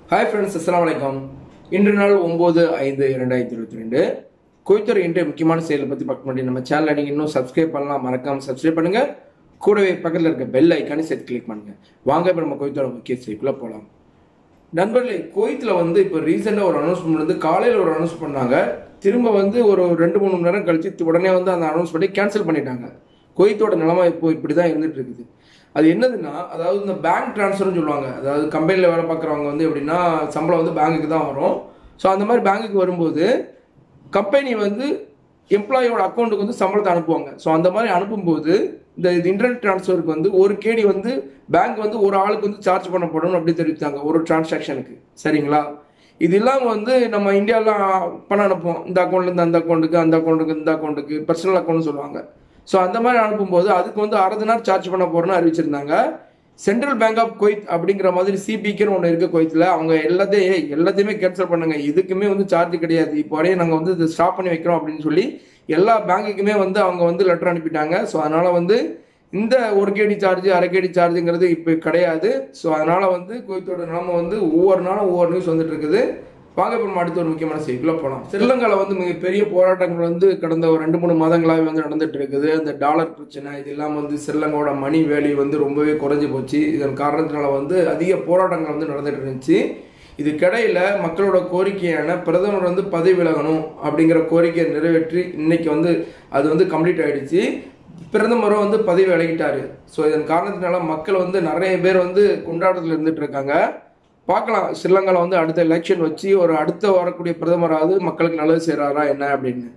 hi friends அஸ்லாம் வலைக்கம் இன்று நாள் ஒம்பது ஐந்து இரண்டாயிரத்தி இருபத்தி ரெண்டு கோயத்தூர் இன்றைய முக்கியமான செயலை பற்றி பார்க்க முடியும் நம்ம சேனலை நீங்கள் இன்னும் சப்ஸ்கிரைப் பண்ணலாம் மறக்காம சப்ஸ்கிரைப் பண்ணுங்க கூடவே பக்கத்தில் இருக்க பெல் ஐக்கானே சேர்த்து கிளிக் பண்ணுங்க வாங்க இப்போ நம்ம கோயத்தோட முக்கிய செய்திக்குள்ளே போகலாம் நண்பர்களே குவைத்தில் வந்து இப்போ ரீசெண்டாக ஒரு அனௌன்ஸ்மெண்ட் வந்து காலையில் ஒரு அனௌன்ஸ் பண்ணாங்க திரும்ப வந்து ஒரு ரெண்டு மூணு மணி நேரம் கழிச்சு உடனே வந்து அந்த அனௌன்ஸ்மெண்ட்டை கேன்சல் பண்ணிட்டாங்க குவைத்தோட நிலைமை இப்போ இப்படி தான் இருந்துட்டு இருக்குது அது என்னதுன்னா அதாவது இந்த பேங்க் ட்ரான்ஸ்ஃபர்னு சொல்லுவாங்க அதாவது கம்பெனியில் வேலை பார்க்குறவங்க வந்து எப்படின்னா சம்பளம் வந்து பேங்குக்கு தான் வரும் ஸோ அந்த மாதிரி பேங்குக்கு வரும்போது கம்பெனி வந்து எம்ப்ளாயோட அக்கௌண்ட்டுக்கு வந்து சம்பளத்தை அனுப்புவாங்க ஸோ அந்த மாதிரி அனுப்பும்போது இந்த இது இன்டர்நெட் ட்ரான்ஸ்ஃபருக்கு வந்து ஒரு கேடி வந்து பேங்க் வந்து ஒரு ஆளுக்கு வந்து சார்ஜ் பண்ணப்படணும் அப்படி தெரிவித்தாங்க ஒரு டிரான்சாக்ஷனுக்கு சரிங்களா இது இல்லாமல் வந்து நம்ம இந்தியாவில் பணம் அனுப்புவோம் இந்த அக்கௌண்ட்லேருந்து அந்த அக்கௌண்ட்டுக்கு அந்த அக்கௌண்ட்டுக்கு இந்த அக்கௌண்ட்டுக்கு பர்சனல் அக்கௌண்ட்னு சொல்லுவாங்க ஸோ அந்த மாதிரி அனுப்பும்போது அதுக்கு வந்து அரை தினார் சார்ஜ் பண்ண போகிறோன்னு அறிவிச்சிருந்தாங்க சென்ட்ரல் பேங்க் ஆஃப் குவைத் அப்படிங்கிற மாதிரி சிபிக்குன்னு ஒன்று இருக்குது குவைத்தில் அவங்க எல்லாத்தையும் ஏய், எல்லாத்தையுமே கேன்சல் பண்ணுங்க இதுக்குமே வந்து சார்ஜ் கிடையாது இப்போ வரையும் நாங்கள் வந்து இதை ஸ்டாப் பண்ணி வைக்கிறோம் அப்படின்னு சொல்லி எல்லா பேங்குக்குமே வந்து அவங்க வந்து லெட்டர் அனுப்பிட்டாங்க ஸோ அதனால வந்து இந்த ஒரு கேடி சார்ஜ் அரை கேடி சார்ஜுங்கிறது இப்போ கிடையாது ஸோ அதனால வந்து குவைத்தோட நிலைமை வந்து ஒவ்வொரு நாளும் ஒவ்வொரு நியூஸ் வந்துட்டு இருக்குது வாங்க இப்போ நம்ம அடுத்த ஒரு முக்கியமான செய்திக்குள்ள போகலாம் ஸ்ரீலங்காவில் வந்து மிகப்பெரிய போராட்டங்கள் வந்து கடந்த ஒரு ரெண்டு மூணு மாதங்களாகவே வந்து நடந்துட்டு இருக்குது அந்த டாலர் பிரச்சனை இது இல்லாமல் வந்து ஸ்ரீலங்காவோட மணி வேல்யூ வந்து ரொம்பவே குறைஞ்சி போச்சு இதன் காரணத்தினால வந்து அதிக போராட்டங்கள் வந்து நடந்துட்டு இருந்துச்சு இதுக்கிடையில மக்களோட கோரிக்கையான பிரதமர் வந்து பதவி விலகணும் அப்படிங்கிற கோரிக்கையை நிறைவேற்றி இன்னைக்கு வந்து அது வந்து கம்ப்ளீட் ஆயிடுச்சு பிரதமரும் வந்து பதவி விலகிட்டாரு ஸோ இதன் காரணத்தினால மக்கள் வந்து நிறைய பேர் வந்து கொண்டாட்டத்தில் இருந்துட்டு இருக்காங்க பார்க்கலாம் ஸ்ரீலங்காவில் வந்து அடுத்த எலெக்ஷன் வச்சு ஒரு அடுத்த வரக்கூடிய பிரதமராவது மக்களுக்கு நல்லது செய்கிறாரா என்ன அப்படின்னு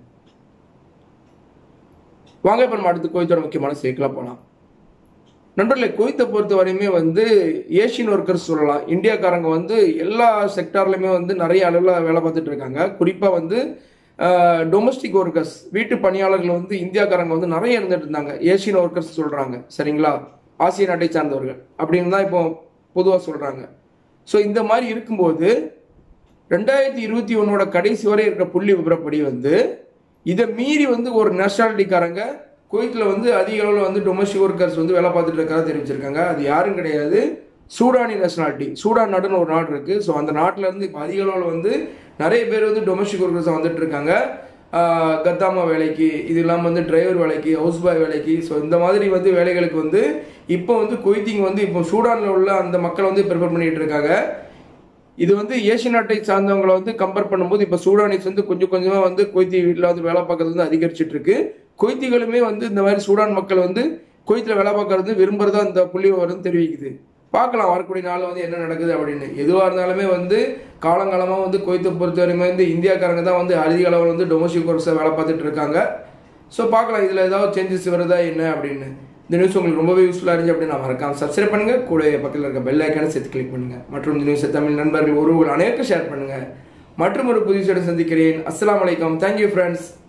வாங்க இப்போ நம்ம அடுத்து குவைத்தோட முக்கியமான செய்திக்கெல்லாம் போகலாம் நண்பர்களே குவைத்தை பொறுத்த வரையுமே வந்து ஏஷியன் ஒர்க்கர்ஸ் சொல்லலாம் இந்தியாக்காரங்க வந்து எல்லா செக்டார்லையுமே வந்து நிறைய அளவில் வேலை பார்த்துட்டு இருக்காங்க குறிப்பாக வந்து டொமஸ்டிக் ஒர்க்கர்ஸ் வீட்டு பணியாளர்கள் வந்து இந்தியாக்காரங்க வந்து நிறைய இருந்துட்டு இருந்தாங்க ஏஷியன் ஒர்க்கர்ஸ் சொல்கிறாங்க சரிங்களா ஆசிய நாட்டை சார்ந்தவர்கள் அப்படின்னு தான் இப்போ பொதுவாக சொல்கிறாங்க ஸோ இந்த மாதிரி இருக்கும்போது ரெண்டாயிரத்தி இருபத்தி ஒன்னோட கடைசி வரை இருக்கிற புள்ளி விவரப்படி வந்து இதை மீறி வந்து ஒரு நேஷனாலிட்டிக்காரங்க குவைத்தில் வந்து அதிக அளவில் வந்து டொமஸ்டிக் ஒர்க்கர்ஸ் வந்து வேலை பார்த்துட்டு இருக்கிறதா தெரிவிச்சிருக்காங்க அது யாரும் கிடையாது சூடானி நேஷனாலிட்டி சூடான் நாடுன்னு ஒரு நாடு இருக்குது ஸோ அந்த நாட்டில் இருந்து இப்போ அதிக அளவில் வந்து நிறைய பேர் வந்து டொமஸ்டிக் ஒர்க்கர்ஸ் வந்துட்டு இருக்காங்க ஆஹ் கத்தாமா வேலைக்கு இது இல்லாமல் வந்து டிரைவர் வேலைக்கு ஹவுஸ் பாய் வேலைக்கு ஸோ இந்த மாதிரி வந்து வேலைகளுக்கு வந்து இப்போ வந்து குவைத்திங் வந்து இப்போ சூடானில் உள்ள அந்த மக்களை வந்து ப்ரிப்பேர் பண்ணிட்டு இருக்காங்க இது வந்து ஏசிய நாட்டை சார்ந்தவங்களை வந்து கம்பேர் பண்ணும்போது இப்போ சூடானிஸ் வந்து கொஞ்சம் கொஞ்சமாக வந்து குவைத்தி வீட்டில் வந்து வேலை பார்க்கறது வந்து அதிகரிச்சிட்டு இருக்கு குவைத்திகளுமே வந்து இந்த மாதிரி சூடான் மக்கள் வந்து குவைத்தில் வேலை பார்க்கறது விரும்புறதா இந்த புள்ளி விவரம் தெரிவிக்குது பார்க்கலாம் வரக்கூடிய நாள் வந்து என்ன நடக்குது அப்படின்னு எதுவாக இருந்தாலுமே வந்து காலங்காலமாக வந்து குவைத்தை பொறுத்தவரையுமே வந்து இந்தியாக்காரங்க தான் வந்து அதிக அளவில் வந்து டொமஸ்டிக் ஒர்க்ஸை வேலை பார்த்துட்டு இருக்காங்க ஸோ பார்க்கலாம் இதில் ஏதாவது சேஞ்சஸ் வருதா என்ன அப்படின்னு இந்த நியூஸ் உங்களுக்கு ரொம்பவே யூஸ்ஃபுல்லாக இருந்துச்சு அப்படின்னு நான் மறக்காம சப்ஸ்கிரைப் பண்ணுங்க கூட பக்கத்தில் இருக்க பெல் ஐக்கானை சேர்த்து கிளிக் பண்ணுங்க மற்றும் இந்த நியூஸை தமிழ் நண்பர்கள் உறவுகள் அனைவருக்கும் ஷேர் பண்ணுங்க மற்றும் ஒரு புதிய சந்திக்கிறேன் அஸ்ஸலாமு அலைக்கும் தேங்க்யூ ஃப்ரெண்ட்ஸ்